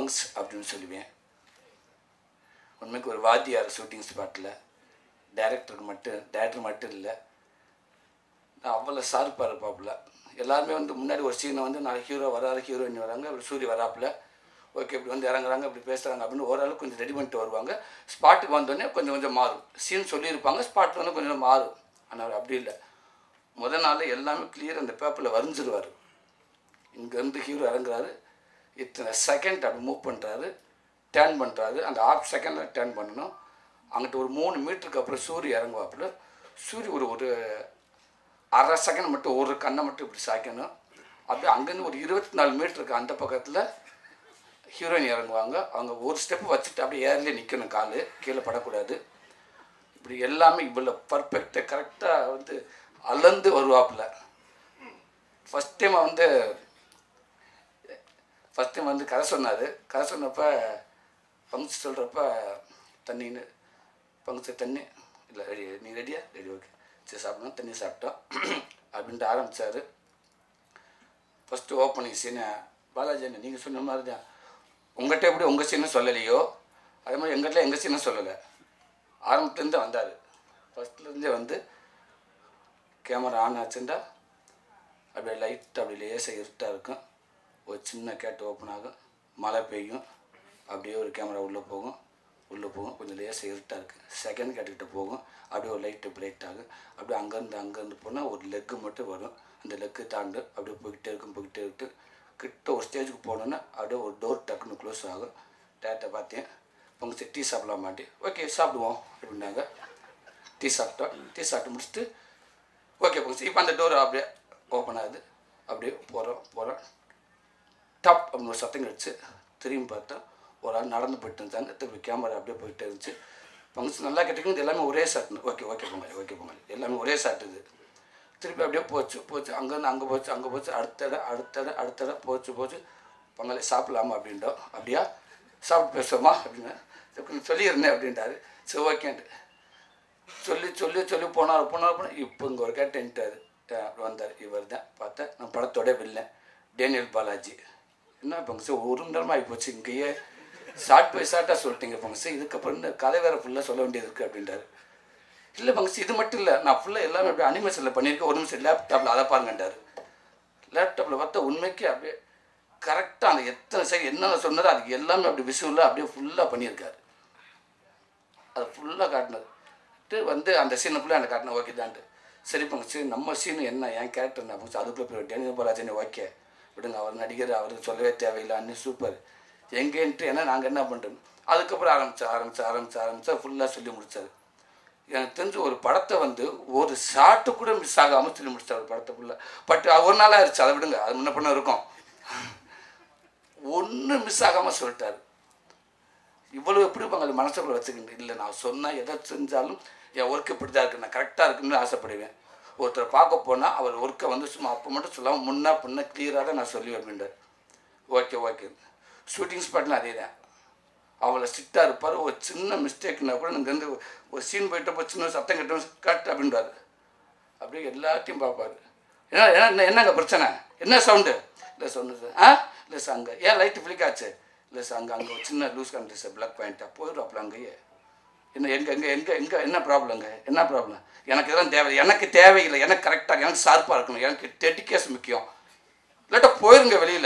bunks அப்படின்னு சொல்லுவேன் உண்மைக்கு ஒரு வாத்தியார் ஷூட்டிங் ஸ்பாட்டில் டைரக்டருக்கு மட்டும் டேரக்டர் மட்டும் இல்லை நான் அவ்வளோ ஷார்ப்பாக இருப்பாப்புல எல்லாருமே வந்து முன்னாடி ஒரு சீனை வந்து நாளைக்கு ஹீரோ வராரு ஹீரோயின் வராங்க அப்படி சூரிய வராப்புல ஓகே இப்படி வந்து இறங்குறாங்க இப்படி பேசுகிறாங்க அப்படின்னு ஓரளவுக்கு கொஞ்சம் ரெடி பண்ணிட்டு வருவாங்க ஸ்பாட்டுக்கு வந்தோடனே கொஞ்சம் கொஞ்சம் மாறும் சீன் சொல்லியிருப்பாங்க ஸ்பாட் வந்து கொஞ்சம் மாறும் ஆனால் அவர் அப்படி இல்லை முதல் நாள் எல்லாமே கிளியர் அந்த பேப்பரில் வரைஞ்சிருவார் இங்கேருந்து ஹீரோ இறங்குறாரு இத்தனை செகண்ட் அப்படி மூவ் பண்ணுறாரு டேர்ன் பண்ணுறாரு அந்த ஆஃப் செகண்டில் டேர்ன் பண்ணணும் அங்கிட்ட ஒரு மூணு மீட்டருக்கு அப்புறம் சூரிய இறங்குவாப்புல சூரிய ஒரு ஒரு அரை செகண்ட் மட்டும் ஒரு கண்ணை மட்டும் இப்படி சாய்க்கணும் அப்படியே அங்கேருந்து ஒரு இருபத்தி நாலு மீட்டருக்கு அந்த பக்கத்தில் ஹீரோயின் இறங்குவாங்க அவங்க ஒரு ஸ்டெப் வச்சுட்டு அப்படியே ஏர்லேயே நிற்கணும் கால் கீழே படக்கூடாது இப்படி எல்லாமே இவ்வளோ பர்ஃபெக்டாக கரெக்டாக வந்து அளந்து வருவாப்புல ஃபஸ்ட் டைம் வந்து ஃபஸ்ட் டைம் வந்து கதை சொன்னார் கதை சொன்னப்போ பங்கு சொல்கிறப்ப தண்ணின்னு பங்கு தண்ணி இல்லை ரெடி நீ ரெடியா ரெடி ஓகே சரி சாப்பிடணும் தண்ணி சாப்பிட்டோம் அப்படின்ட்டு ஆரம்பித்தார் ஃபஸ்ட்டு ஓப்பனிங் சீனை பாலாஜி அண்ணன் நீங்கள் சொன்ன மாதிரி தான் உங்கள்கிட்ட எப்படி உங்கள் சீனும் சொல்லலையோ அதே மாதிரி எங்கிட்ட எங்கள் சீனும் சொல்லலை ஆரம்பத்துலேருந்து வந்தார் ஃபஸ்ட்லேருந்தே வந்து கேமரா ஆன் ஆச்சுண்டா அப்படியே லைட் அப்படி லேசாக இருட்டாக இருக்கும் ஒரு சின்ன கேட்டு ஓப்பன் ஆகும் மழை பெய்யும் அப்படியே ஒரு கேமரா உள்ளே போகும் உள்ளே போகும் கொஞ்சம் லேசாக இருட்டாக இருக்குது செகண்ட் கேட்டுக்கிட்ட போகும் அப்படியே ஒரு லைட்டு பிரைட் ஆகும் அப்படியே அங்கேருந்து அங்கேருந்து போனால் ஒரு லெக்கு மட்டும் வரும் அந்த லெக்கு தாண்டு அப்படியே போய்கிட்டே இருக்கும் போய்கிட்டே இருக்கு கிட்ட ஒரு ஸ்டேஜுக்கு போனோன்னா அப்படியே ஒரு டோர் டக்குன்னு க்ளோஸ் ஆகும் டேட்டை பார்த்தேன் பொங்க டீ சாப்பிடலாம் மாட்டி ஓகே சாப்பிடுவோம் அப்படின்னாங்க டீ சாப்பிட்டோம் டீ சாப்பிட்டு முடிச்சுட்டு ஓகே பொங்க இப்போ அந்த டோர் அப்படியே ஓப்பன் ஆகுது அப்படியே போகிறோம் போகிறோம் டப் அப்படின்னு ஒரு சத்தம் கிடச்சி திரும்பி பார்த்தா ஒரு ஆள் நடந்து போயிட்டு இருந்தாங்க திருப்பி கேமரா அப்படியே போயிட்டே இருந்துச்சு ஃபங்க்ஷன் நல்லா கேட்டுக்கணும் எல்லாமே ஒரே shot okay okay Pongal okay Pongal எல்லாமே ஒரே ஷாட் இது திருப்பி அப்படியே போச்சு போச்சு அங்கேருந்து அங்கே போச்சு அங்கே போச்சு அடுத்த இடம் அடுத்த இடம் அடுத்த இடம் போச்சு போச்சு பொங்கலை சாப்பிடலாமா அப்படின்ட்டோம் அப்படியா சாப்பிட்டு பேசுவோமா அப்படின்னு சரி, கொஞ்சம் சொல்லியிருந்தேன் அப்படின்ட்டாரு சரி ஓகேன்ட்டு சொல்லி சொல்லி சொல்லி போனார் போனார் போனால் இப்போ இங்கே ஒரு கேட்டுன்ட்டார் அப்படி வந்தார் இவர் தான் பார்த்தா நான் படத்தோட வில்லன் டேனியல் பாலாஜி என்ன பங்கு ஒரு மணி நேரமாக ஆகிப்போச்சு இங்கேயே ஷார்ட் பை ஷார்ட்டாக சொல்லிட்டீங்க பங்கு இதுக்கப்புறம் இந்த கதை வேறு ஃபுல்லாக சொல்ல வேண்டியது இருக்குது அப்படின்றாரு இல்லை பங்கு இது மட்டும் இல்லை நான் ஃபுல்லாக எல்லாமே அப்படியே அனிமேஷனில் பண்ணியிருக்கேன் ஒரு நிமிஷம் லேப்டாப்பில் அதை பாருங்கன்றாரு லேப்டாப்பில் பார்த்தா உண்மைக்கு அப்படியே கரெக்டாக அந்த எத்தனை செகண்ட் என்னென்ன சொன்னதோ அதுக்கு எல்லாமே அப்படி விசுவலாக அப்படியே ஃபுல்லாக பண்ணியிருக்காரு அது ஃபுல்லாக காட்டினது ட்டு வந்து அந்த சீனை ஃபுல்லாக எனக்கு காட்டின ஓகே தான்ட்டு சரி பங்கு சரி நம்ம சீனு என்ன என் கேரக்டர் என்ன பங்கு அதுக்குள்ளே போய் டேனியல் பாலாஜினி ஓகே விடுங்க அவர் நடிகர் அவருக்கு சொல்லவே தேவையில்லை அண்ணன் சூப்பர் எங்கேன்ட்டு என்ன நாங்கள் என்ன பண்ணுறோம் அதுக்கப்புறம் ஆரம்பிச்சு ஆரம்பிச்சு ஆரம்பிச்சு ஆரம்பிச்சா ஃபுல்லாக சொல்லி முடிச்சாரு எனக்கு தெரிஞ்சு ஒரு படத்தை வந்து ஒரு ஷாட்டு கூட மிஸ் ஆகாமல் சொல்லி முடிச்சார் ஒரு படத்தை ஃபுல்லாக பட் ஒரு நாளாக ஆயிடுச்சு அதை விடுங்க அது முன்ன பண்ண இருக்கும் ஒன்றும் மிஸ் ஆகாமல் சொல்லிட்டாரு இவ்வளோ எப்படி பங்காளி மனசுக்குள்ள வச்சுக்கிட்டு இல்லை நான் சொன்னால் எதை செஞ்சாலும் என் ஒர்க் இப்படி தான் இருக்குது நான் கரெக்டாக இருக்குன்னு ஆசைப்படுவேன் ஒருத்தரை பார்க்க போனால் அவர் ஒர்க்கை வந்து சும்மா அப்போ மட்டும் சொல்லாமல் முன்னா பின்ன கிளியராக தான் நான் சொல்லி அப்படின்றார் ஓகே ஓகே ஷூட்டிங் ஸ்பாட்லாம் அதே தான் அவளை ஸ்ட்ரிக்டாக இருப்பார் ஒரு சின்ன மிஸ்டேக்னா கூட இங்கேருந்து ஒரு சீன் போயிட்டப்போ சின்ன சத்தம் கட்டும் கட் அப்படின்றாரு அப்படியே எல்லாத்தையும் பார்ப்பாரு என்ன என்ன என்னங்க பிரச்சனை என்ன சவுண்டு இல்லை சவுண்டு சார் ஆ இல்லை சார் அங்கே ஏன் லைட்டு ஃபிளிக் ஆச்சு இல்லை சார் அங்கே அங்கே ஒரு சின்ன லூஸ் கண்ட்ரி சார் பிளாக் பாயிண்ட்டாக போயிடும் அங்கேயே என்ன எங்கே எங்கே எங்கே எங்கே என்ன ப்ராப்ளங்க என்ன ப்ராப்ளம் எனக்கு இதெல்லாம் தேவை எனக்கு தேவையில்லை எனக்கு கரெக்டாக எனக்கு ஷார்ப்பாக இருக்கணும் எனக்கு டெடிகேஷன் முக்கியம் இல்லாட்டா போயிருங்க வெளியில்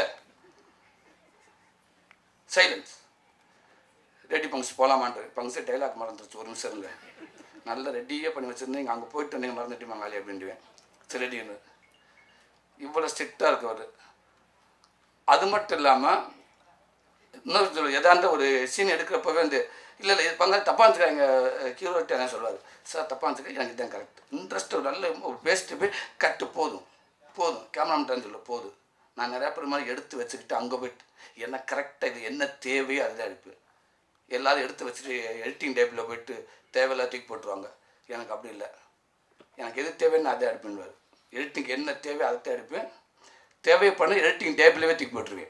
சைலன்ஸ் ரெடி பங்க்ஸ் போகலாமான்ற பங்க்ஸு டைலாக் மறந்துருச்சு ஒரு நிமிஷம் இருங்க நல்லா ரெடியே பண்ணி வச்சுருந்தீங்க அங்கே போயிட்டு நீங்கள் மறந்துட்டு மங்காளி அப்படின்ட்டுவேன் சரி ரெடின்னு இவ்வளோ ஸ்ட்ரிக்டாக இருக்கவர் அது மட்டும் இல்லாமல் இன்னொரு சொல்லு எதாந்த ஒரு சீன் எடுக்கிறப்பவே வந்து இல்லை இல்லை இது பங்காளி தப்பாக இருந்துக்காங்க ஹீரோட்ட என்ன சொல்லுவார் சார் தப்பாக இருந்துக்க எனக்கு இதான் கரெக்ட் இன்ட்ரெஸ்ட் ஒரு நல்ல ஒரு பேசிட்டு போய் கட்டு போதும் போதும் கேமராமேன் சொல்ல போதும் நான் நிறையா பேர் மாதிரி எடுத்து வச்சுக்கிட்டு அங்கே போயிட்டு என்ன கரெக்டாக இது என்ன தேவையோ அதுதான் எடுப்பேன் எல்லாரும் எடுத்து வச்சுட்டு எடிட்டிங் டேபிளில் போயிட்டு தேவையில்லாத தூக்கி போட்டுருவாங்க எனக்கு அப்படி இல்லை எனக்கு எது தேவைன்னு அதை எடுப்பேன்வார் எடிட்டிங் என்ன தேவையோ அதை தான் எடுப்பேன் தேவைப்பட எடிட்டிங் டேபிளவே தூக்கி போட்டுருவேன்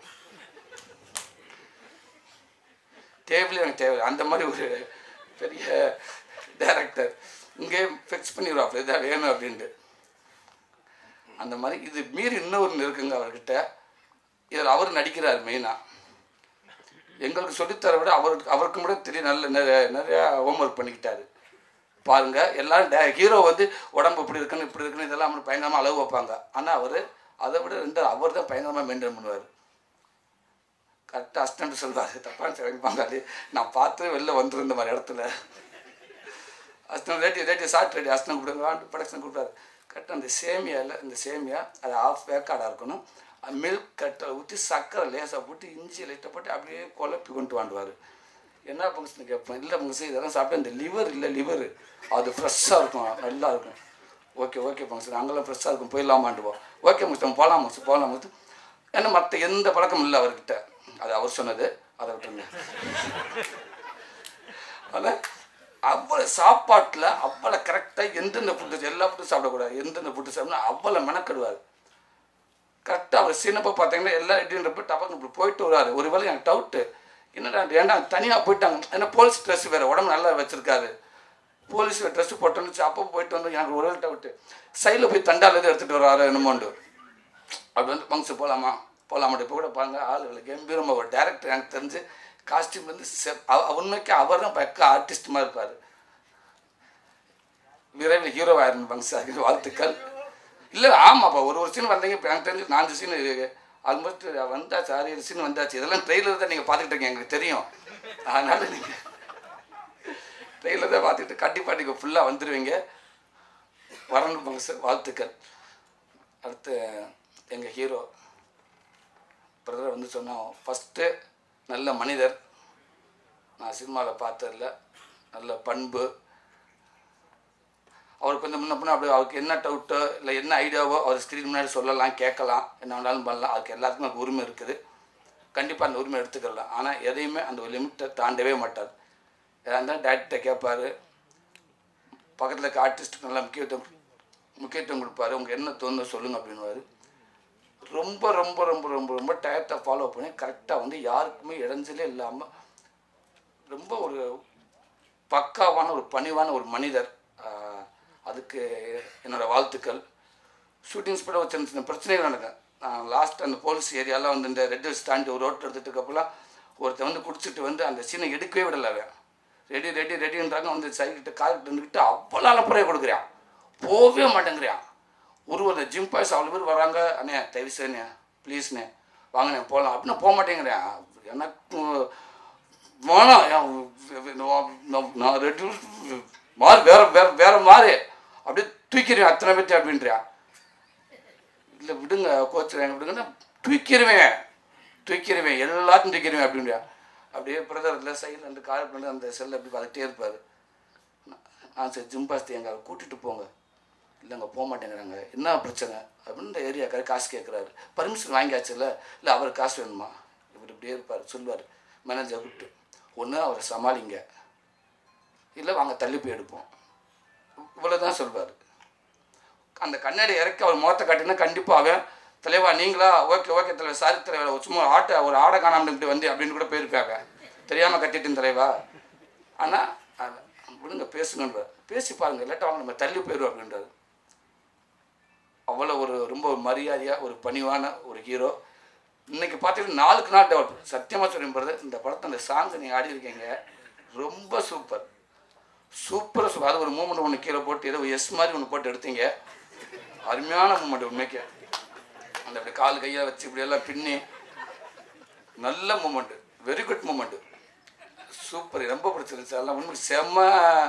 டேபிள் எனக்கு தேவை அந்த மாதிரி ஒரு பெரிய டைரக்டர் இங்கே ஃபிக்ஸ் பண்ணிடுவாப்புல இதான் வேணும் அப்படின்ட்டு அந்த மாதிரி இது மீறி இன்னொரு இருக்குங்க அவர்கிட்ட இதில் அவர் நடிக்கிறார் மெயினாக எங்களுக்கு சொல்லித்தர விட அவருக்கு அவருக்கு மட்டும் தெரியும் நல்ல நிறைய நிறையா ஹோம்ஒர்க் பண்ணிக்கிட்டாரு பாருங்க எல்லாரும் டே ஹீரோ வந்து உடம்பு இப்படி இருக்குன்னு இப்படி இருக்குன்னு இதெல்லாம் அவனுக்கு பயங்கரமாக அளவு வைப்பாங்க ஆனால் அவர் அதை விட ரெண்டு அவர் தான் பயங்கரமாக மெயின்டைன் பண்ணுவார் கரெக்டாக அஸ்டன்ட் சொல்வார் தப்பான சரி பங்காளி நான் பார்த்து வெளில வந்துடும் இந்த மாதிரி இடத்துல அஸ்டன் ரேட்டி ரேட்டி சாட் ரெடி அஸ்டன் கொடுங்க ப்ரொடக்ஷன் கொடுப்பாரு கரெக்டாக அந்த சேமியாவில் இந்த சேமியா அது ஆஃப் வேக்காடாக இருக்கணும் மில்க் கட்டை ஊற்றி சர்க்கரை லேசாக போட்டு இஞ்சி லைட்டாக போட்டு அப்படியே குழப்பி கொண்டு வாண்டுவார் என்ன ஃபங்க்ஷன் கேட்பேன் இல்லை ஃபங்க்ஷன் இதெல்லாம் சாப்பிட்டா இந்த லிவர் இல்லை லிவர் அது ஃப்ரெஷ்ஷாக இருக்கும் நல்லா இருக்கும் ஓகே ஓகே ஃபங்க்ஷன் அங்கெல்லாம் ஃப்ரெஷ்ஷாக இருக்கும் போயிடலாமாண்டுவோம் ஓகே ஃபங்க்ஷன் போகலாம் ஃபங்க்ஷன் போகலாம் ஃபங்க்ஷன் ஏன்னா மற்ற எந்த பழக்கமும் இல்லை அவர்கிட்ட அது அவர் சொன்னது அதை விட்டுருங்க ஆனால் அவ்வளோ சாப்பாட்டில் அவ்வளோ கரெக்டாக எந்தெந்த ஃபுட்டு எல்லா ஃபுட்டும் சாப்பிடக்கூடாது எந்தெந்த ஃபுட்டு சாப்பிடணும் அவ்வளோ மெனக்கெடுவார் கரெக்டாக அவர் சின்னப்போ பார்த்தீங்கன்னா எல்லா ரெடின்றப்ப டப்பாக்கு இப்படி போயிட்டு வருவார் ஒரு வேளை எனக்கு டவுட்டு என்னடா ஏன்டா தனியாக போயிட்டாங்க ஏன்னா போலீஸ் ட்ரெஸ் வேறு உடம்பு நல்லா வச்சுருக்காரு போலீஸ் ட்ரெஸ் போட்டோன்னு அப்போ போயிட்டு வந்து எனக்கு ஒரு வேளை டவுட்டு சைடில் போய் தண்டால் எதுவும் எடுத்துகிட்டு வராரு என்னமோண்டு அப்படி வந்து ஃபங்க்ஷன் போகலாமா போகலாமா இப்போ கூட பாருங்க ஆளுகளை கம்பீரமாக ஒரு டேரக்டர் எனக்கு தெரிஞ்சு காஸ்டியூம் வந்து செ- அவ- உண்மைக்கு அவர் தான் பக்க ஆர்டிஸ்ட் மாதிரி இருப்பார் விரைவில் ஹீரோ ஆயிரம் ஃபங்க்ஷன் வாழ்த்துக்கள் இல்லை ஆமாப்பா ஒரு ஒரு சீன் வந்தீங்க இப்போ எனக்கு தெரிஞ்சு நாலு சீன் ஆல்மோஸ்ட் வந்தாச்சு ஆறு ஏழு சீன் வந்தாச்சு இதெல்லாம் ட்ரெயிலர் தான் நீங்கள் பார்த்துக்கிட்டு இருக்கீங்க எங்களுக்கு தெரியும் அதனால் நீங்கள் ட்ரெயிலர் தான் பார்த்துக்கிட்டு கண்டிப்பாக நீங்கள் ஃபுல்லாக வந்துடுவீங்க வரணும் ஃபங்க்ஷன் வாழ்த்துக்கள் அடுத்து எங்கள் ஹீரோ பிரதர் வந்து சொன்னோம் ஃபஸ்ட்டு நல்ல மனிதர் நான் சினிமாவில் பார்த்ததில்ல நல்ல பண்பு அவர் கொஞ்சம் முன்ன பின்ன அப்படி அவருக்கு என்ன டவுட்டோ இல்லை என்ன ஐடியாவோ அவர் ஸ்க்ரீன் முன்னாடி சொல்லலாம் கேட்கலாம் என்ன வேணாலும் பண்ணலாம் அதுக்கு எல்லாத்துக்கும் அதுக்கு உரிமை இருக்குது கண்டிப்பாக அந்த உரிமை எடுத்துக்கலாம் ஆனால் எதையுமே அந்த ஒரு லிமிட்டை தாண்டவே மாட்டார் எதாக இருந்தாலும் டேரக்டரை கேட்பாரு பக்கத்தில் இருக்க ஆர்டிஸ்ட்டுக்கு நல்லா முக்கியத்துவம் முக்கியத்துவம் கொடுப்பாரு உங்களுக்கு என்ன தோணுதோ சொல்லுங்கள் அப்படின்னுவாரு ரொம்ப ரொம்ப ரொம்ப ரொம்ப ரொம்ப டயத்தை ஃபாலோ பண்ணி கரெக்டாக வந்து யாருக்குமே இடைஞ்சலே இல்லாமல் ரொம்ப ஒரு பக்காவான ஒரு பணிவான ஒரு மனிதர் ஆஹ் அதுக்கு என்னோட வாழ்த்துக்கள் ஷூட்டிங் ஸ்பீடாக ஒரு சின்ன சின்ன பிரச்சனைகள் நடக்கும் நான் லாஸ்ட் அந்த போலீஸ் ஏரியாலாம் வந்து இந்த ரெட் ஹவுஸ் தாண்டி ஒரு ரோட்டில் எடுத்துட்டு இருக்கப்பலாம் ஒருத்தன் வந்து குடிச்சிட்டு வந்து அந்த சீனை எடுக்கவே விடல அவன் ரெடி ரெடி ரெடின்றாங்க வந்து சைக்கிட்ட கார்கிட்ட இருந்துக்கிட்டு அவ்வளோ அலப்புறையை கொடுக்குறான் போகவே மாட்டேங்கிறான் ஒரு ஒரு ஜிம் பாய்ஸ் அவ்வளோ பேர் வராங்க அண்ணே தயவு செய்யண்ணே ப்ளீஸ்ண்ணே வாங்கண்ணே போகலாம் அப்படின்னு போக மாட்டேங்கிறேன் எனக்கு வேணாம் என் நான் நான் ரெடி மாறு வேற வேற வேற மாறு அப்படியே தூக்கிறேன் அத்தனை பேர்த்தி அப்படின்றியா இல்லை விடுங்க கோச்சுறேன் விடுங்கன்னா தூக்கிடுவேன் தூக்கிடுவேன் எல்லாத்தையும் தூக்கிடுவேன் அப்படின்றியா அப்படியே பிரதர் இல்லை சைடில் ரெண்டு கால் பண்ணி அந்த செல்லை அப்படி பார்த்துட்டே இருப்பார் ஆ சரி ஜிம்பாஸ்தி எங்க கூட்டிகிட்டு போங்க இல்லைங்க போக மாட்டேங்கிறாங்க என்ன பிரச்சனை அப்படின்னு இந்த ஏரியாக்கார காசு கேட்குறாரு பர்மிஷன் வாங்கியாச்சுல்ல இல்லை அவர் காசு வேணுமா இவர் இப்படியே இருப்பார் சொல்லுவார் மேனேஜர் விட்டு ஒன்று அவரை சமாளிங்க இல்லை வாங்க தள்ளி போய் எடுப்போம் இவ்வளோ தான் சொல்வார் அந்த கண்ணாடி இறக்கி அவர் முகத்தை காட்டினா கண்டிப்பாக அவன் தலைவா நீங்களா ஓகே ஓகே தலைவர் சாரி தலைவர் சும்மா ஒரு ஆட்டை ஒரு ஆடை காணாமட்டு வந்து அப்படின்னு கூட போயிருப்பாங்க தெரியாமல் கட்டிட்டேன் தலைவா ஆனால் விடுங்க பேசுங்கன்ற பேசி பாருங்க இல்லாட்டா அவங்க நம்ம தள்ளி போயிடுவோம் அப்படின்றாரு அவ்வளோ ஒரு ரொம்ப ஒரு மரியாதையாக ஒரு பணிவான ஒரு ஹீரோ இன்னைக்கு பார்த்தீங்கன்னா நாளுக்கு நாள் டெவலப் சத்தியமாக சொல்லும்போது இந்த படத்தை அந்த சாங்ஸ் நீங்கள் ஆடி இருக்கீங்க ரொம்ப சூப்பர் சூப்பராக சூப்பர் அது ஒரு மூமெண்ட் ஒன்று கீழே போட்டு ஏதோ எஸ் மாதிரி ஒன்று போட்டு எடுத்தீங்க அருமையான மூமெண்ட் உண்மைக்கு அந்த அப்படி கால் கையை வச்சு இப்படி எல்லாம் பின்னி நல்ல moment very good moment super ரொம்ப பிடிச்சிருந்துச்சு அதெல்லாம் உண்மை செம்ம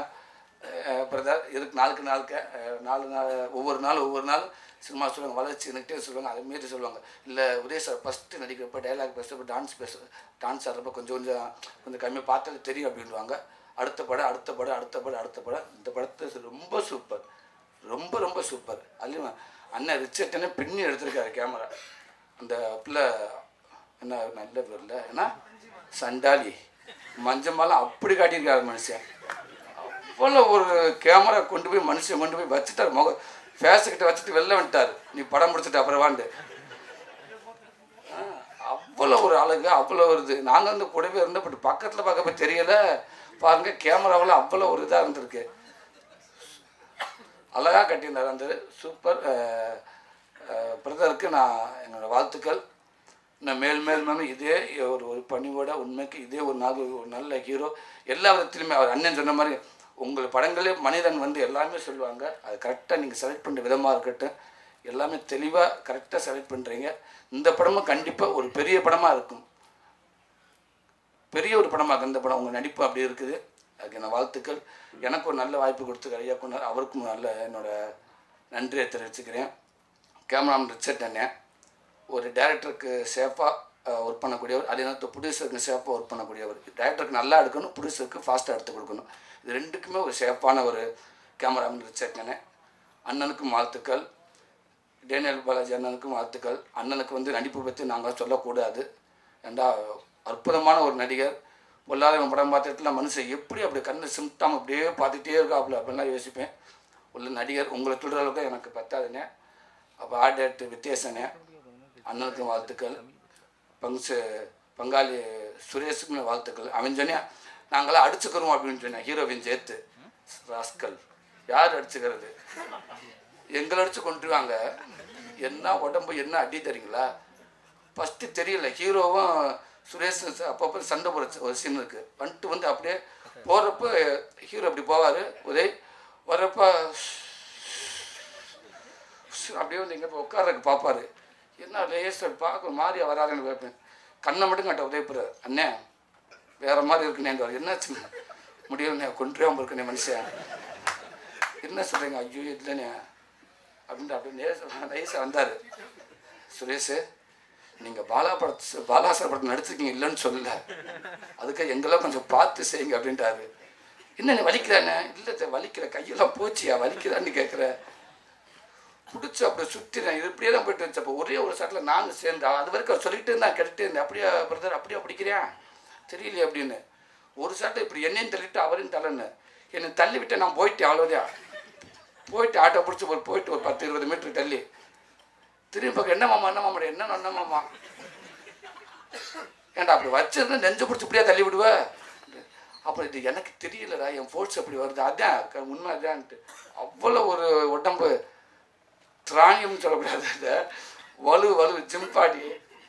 பிரதர் இதுக்கு நாளுக்கு நாளுக்கு அஹ், நாலு நாள் ஒவ்வொரு நாள் ஒவ்வொரு நாள் சினிமா சொல்லுவாங்க வளர்ச்சி நெக்டே சொல்லுவாங்க அதை மீறி சொல்லுவாங்க இல்லை உதய சார் ஃபஸ்ட்டு நடிக்கிறப்ப டைலாக் பேசுகிறப்ப டான்ஸ் பேச டான்ஸ் ஆடுறப்ப கொஞ்சம் கொஞ்சம் கொஞ்சம் கம்மியாக பார்த்தாலே தெரியும் அப்படின்வாங்க அடுத்த படம் அடுத்த படம் அடுத்த படம் அடுத்த படம் இந்த படத்தை ரொம்ப சூப்பர் ரொம்ப ரொம்ப சூப்பர் அதுலேயும் அண்ணன் ரிச்சர்ட்னே பின்னி எடுத்திருக்காரு கேமரா அந்த பிள்ளை என்ன நல்ல பேர்ல ஏன்னா சண்டாளி மஞ்சமாலாம் அப்படி காட்டியிருக்காரு மனுஷன் அவ்வளோ ஒரு கேமரா கொண்டு போய் மனுஷன் கொண்டு போய் வச்சுட்டார் முக ஃபேஸுக்கிட்ட வச்சுட்டு வெளில வந்துட்டார் நீ படம் முடிச்சுட்டு அப்புறம் வாண்டு அவ்வளோ ஒரு அழகு அவ்வளோ ஒரு இது நாங்கள் வந்து கூடவே இருந்தோம் பட் பக்கத்தில் பார்க்கப்ப தெரியல பாருங்க கேமராவில் அவ்வளோ ஒரு இதாக இருந்திருக்கு அழகாக கட்டியிருந்தார் அந்த சூப்பர் பிரதருக்கு நான் என்னோட வாழ்த்துக்கள் இன்னும் மேல் மேல் மேலும் இதே ஒரு ஒரு பணிவோட உண்மைக்கு இதே ஒரு நாள் ஒரு நல்ல ஹீரோ எல்லா விதத்துலையுமே அவர் அண்ணன் சொன்ன மாதிரி உங்கள் படங்களே மனிதன் வந்து எல்லாமே சொல்லுவாங்க அது கரெக்டாக நீங்கள் செலக்ட் பண்ணுற விதமாக இருக்கட்டும் எல்லாமே தெளிவாக கரெக்டாக செலக்ட் பண்ணுறீங்க இந்த படமும் கண்டிப்பாக ஒரு பெரிய படமாக இருக்கும் பெரிய ஒரு படமாக இந்த படம் உங்கள் நடிப்பு அப்படி இருக்குது அதுக்கு என்ன வாழ்த்துக்கள் எனக்கு ஒரு நல்ல வாய்ப்பு கொடுத்து ஐயா கொண்டார் அவருக்கும் நல்ல என்னோட நன்றியை தெரிவிச்சுக்கிறேன் கேமராமேன் ரிச்சர்ட் அண்ணன் ஒரு டேரக்டருக்கு சேஃபாக ஒர்க் பண்ணக்கூடியவர் அதே நேரத்தில் ப்ரொடியூசருக்கு சேஃபாக ஒர்க் பண்ணக்கூடியவர் டேரக்டருக்கு நல்லா எடுக்கணும் ப்ரொடியூசருக்கு ஃபாஸ்ட்டாக எடுத்து கொடுக்கணும் இது ரெண்டுக்குமே ஒரு சேஃபான ஒரு கேமராமேன் ரிச்சர்ட் அண்ணன் அண்ணனுக்கும் வாழ்த்துக்கள் டேனியல் பாலாஜி அண்ணனுக்கும் வாழ்த்துக்கள் அண்ணனுக்கு வந்து நடிப்பு பற்றி நாங்கள் சொல்லக்கூடாது ஏண்டா அற்புதமான ஒரு நடிகர் பொல்லாதவன் படம் பார்த்துட்டுல மனுஷன் எப்படி அப்படி கண்ணு சிம்டாம் அப்படியே பார்த்துட்டே இருக்காப்புல அப்படின்லாம் யோசிப்பேன் உள்ள நடிகர் உங்களை சொல்கிற அளவுக்கு எனக்கு பத்தாதுண்ணே அப்போ ஆர்ட் டேரக்டர் வித்தியாசனே அண்ணனுக்கும் வாழ்த்துக்கள் பங்கு பங்காளி சுரேஷுக்கும் வாழ்த்துக்கள் அவன் சொன்னேன் நாங்களாம் அடிச்சுக்கிறோம் அப்படின்னு சொன்னேன் ஹீரோவின் சேர்த்து ராஸ்கல் யார் அடிச்சுக்கிறது எங்களை அடிச்சு கொண்டுருவாங்க என்ன உடம்பு என்ன அடி தரீங்களா ஃபஸ்ட்டு தெரியல ஹீரோவும் சுரேஷ் அப்பப்போ சண்டை போகிற ஒரு சீன் இருக்குது வந்துட்டு வந்து அப்படியே போகிறப்ப ஹீரோ அப்படி போவார் உதய் வர்றப்ப அப்படியே வந்து எங்கே போய் உட்காரக்கு பார்ப்பாரு என்ன லேசர் பார்க்க மாதிரியா வராதுன்னு கேட்பேன் கண்ணை மட்டும் கட்ட உதயப்புறாரு அண்ணே வேற மாதிரி இருக்குனேன்னு என்னாச்சு முடியலண்ணே கொண்டுறாம இருக்கனே மனுஷன் என்ன சொல்கிறீங்க ஐயோ இல்லைண்ணே அப்படின்ட்டு அப்படியே நேச நைஸாக வந்தார் சுரேஷ் நீங்கள் பாலா படத்து பாலாசர் படத்தை நடிச்சிருக்கீங்க இல்லைன்னு சொல்லல அதுக்கு எங்கெல்லாம் கொஞ்சம் பார்த்து செய்யுங்க அப்படின்ட்டாரு என்ன நீ வலிக்கிறானே இல்லை வலிக்கிற கையெல்லாம் போச்சியா வலிக்கிறான்னு கேட்குற பிடிச்சி அப்படி சுற்றினேன் இது இப்படியே தான் போயிட்டு இருந்துச்சு அப்போ ஒரே ஒரு சட்டில் நானும் சேர்ந்தா அது வரைக்கும் அவர் சொல்லிட்டு இருந்தான் கேட்டுட்டு இருந்தேன் அப்படியே பிரதர் அப்படியே பிடிக்கிறேன் தெரியலையே அப்படின்னு ஒரு சட்டை இப்படி என்னையும் தள்ளிட்டு அவரையும் தள்ளன்னு என்னை தள்ளி விட்டு நான் போயிட்டேன் அவ்வளோதான் போயிட்டு ஆட்டோ பிடிச்சி ஒரு போயிட்டு ஒரு பத்து இருபது மீட்டர் தள்ளி திரும்பி பார்க்க என்ன மாமா என்ன மாமா என்ன என்ன மாமா ஏன்டா அப்படி வச்சிருந்தா நெஞ்சு பிடிச்சி இப்படியே தள்ளி விடுவ அப்புறம் இது எனக்கு தெரியலடா என் ஃபோர்ஸ் அப்படி வருது அதான் க- உண்மை அதான்ட்டு அவ்வளோ ஒரு உடம்பு திராணியம்னு சொல்லக்கூடாது இந்த வலு வலு ஜிம்பாடி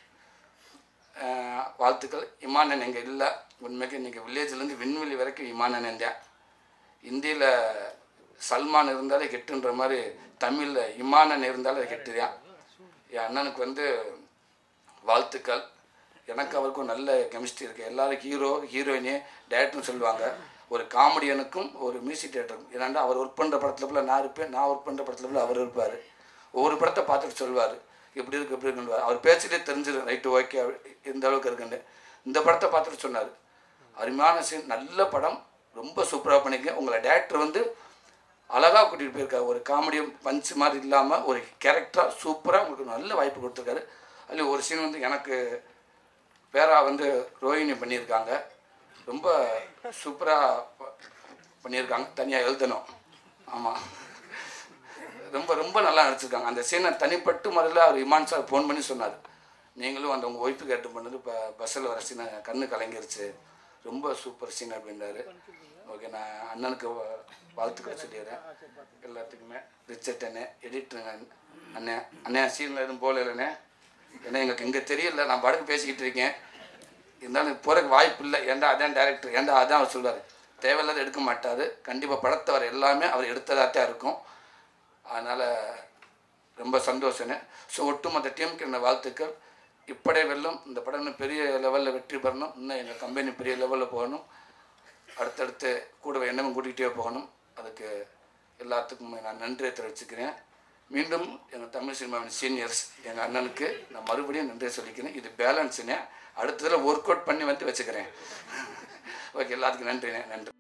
ஆஹ் வாழ்த்துக்கள் இமானன் எங்கே இல்லை உண்மைக்கு இன்றைக்கி வில்லேஜ்லேருந்து விண்வெளி வரைக்கும் இமானன் தான் இந்தியில் சல்மான் இருந்தாலே கெட்டுன்ற மாதிரி தமிழில் இமானன் இருந்தாலே அது கெட்டுதான் என் அண்ணனுக்கு வந்து வாழ்த்துக்கள் எனக்கு அவருக்கும் நல்ல கெமிஸ்ட்ரி இருக்குது எல்லாரும் ஹீரோ ஹீரோயினி டேரக்டர்னு சொல்லுவாங்க ஒரு காமெடியனுக்கும் ஒரு மியூசிக் டேரக்டருக்கும் ஏன்னாண்டா அவர் ஒர்க் பண்ணுற படத்தில் போல நான் இருப்பேன் நான் ஒர்க் பண்ணுற படத்தில் போல அவர் இருப்பார் ஒவ்வொரு படத்தை பார்த்துட்டு சொல்லுவார் இப்படி இருக்கு இப்படி இருக்குன்னு அவர் பேச்சிலே தெரிஞ்சிடும் ரைட்டு ஓகே இந்த அளவுக்கு இருக்குன்னு இந்த படத்தை பார்த்துட்டு சொன்னார் அருமையான சீன் நல்ல படம் ரொம்ப சூப்பராக பண்ணிக்க உங்களை டேரக்டர் வந்து அழகாக கூட்டிகிட்டு போயிருக்காரு ஒரு காமெடியும் பஞ்ச் மாதிரி இல்லாமல் ஒரு கேரக்டராக சூப்பராக உங்களுக்கு நல்ல வாய்ப்பு கொடுத்துருக்காரு அதில் ஒரு சீன் வந்து எனக்கு பேரா வந்து ரோஹிணி பண்ணியிருக்காங்க ரொம்ப சூப்பராக பண்ணியிருக்காங்க தனியாக எழுதணும் ஆமாம் ரொம்ப ரொம்ப நல்லா நடிச்சிருக்காங்க அந்த சீனை தனிப்பட்டு முதல்ல அவர் இமான் சார் ஃபோன் பண்ணி சொன்னார் நீங்களும் அந்த உங்கள் ஒய்ஃபு கேட்டு பண்ணது இப்போ பஸ்ஸில் வர சீனை கண்ணு கலங்கிருச்சு ரொம்ப சூப்பர் சீன் அப்படின்றாரு ஓகே நான் அண்ணனுக்கு வா- வாழ்த்துக்கள் சொல்லிடுறேன் எல்லாத்துக்குமே ரிச்சர்ட் அண்ணே எடிட்டருங்க அண்ணே அண்ணே சீனில் எதுவும் போகல இல்லைண்ணே ஏன்னா எங்களுக்கு இங்கே தெரியல நான் படகு பேசிக்கிட்டு இருக்கேன் இருந்தாலும் போகிறதுக்கு வாய்ப்பு இல்லை ஏன்டா அதான் டேரக்டர் ஏன்டா அதான் அவர் சொல்வார் தேவையில்லாத எடுக்க மாட்டார் கண்டிப்பாக படத்தை அவர் எல்லாமே அவர் எடுத்ததாக தான் இருக்கும் அதனால் ரொம்ப சந்தோஷங்க ஸோ ஒட்டுமொத்த டீமுக்கு என்ன வாழ்த்துக்கள் இப்படே வெல்லும் இந்த படம் இன்னும் பெரிய லெவலில் வெற்றி பெறணும் இன்னும் எங்கள் கம்பெனி பெரிய லெவலில் போகணும் அடுத்தடுத்து கூடவே எண்ணமும் கூட்டிகிட்டே போகணும் அதுக்கு எல்லாத்துக்கும் நான் நன்றியை தெரிவிச்சுக்கிறேன் மீண்டும் எங்கள் தமிழ் சினிமாவின் சீனியர்ஸ் எங்கள் அண்ணனுக்கு நான் மறுபடியும் நன்றியை சொல்லிக்கிறேன் இது பேலன்ஸுங்க அடுத்ததில் ஒர்க் அவுட் பண்ணி வந்து வச்சுக்கிறேன் ஓகே எல்லாத்துக்கும் நன்றிண்ணே நன்றி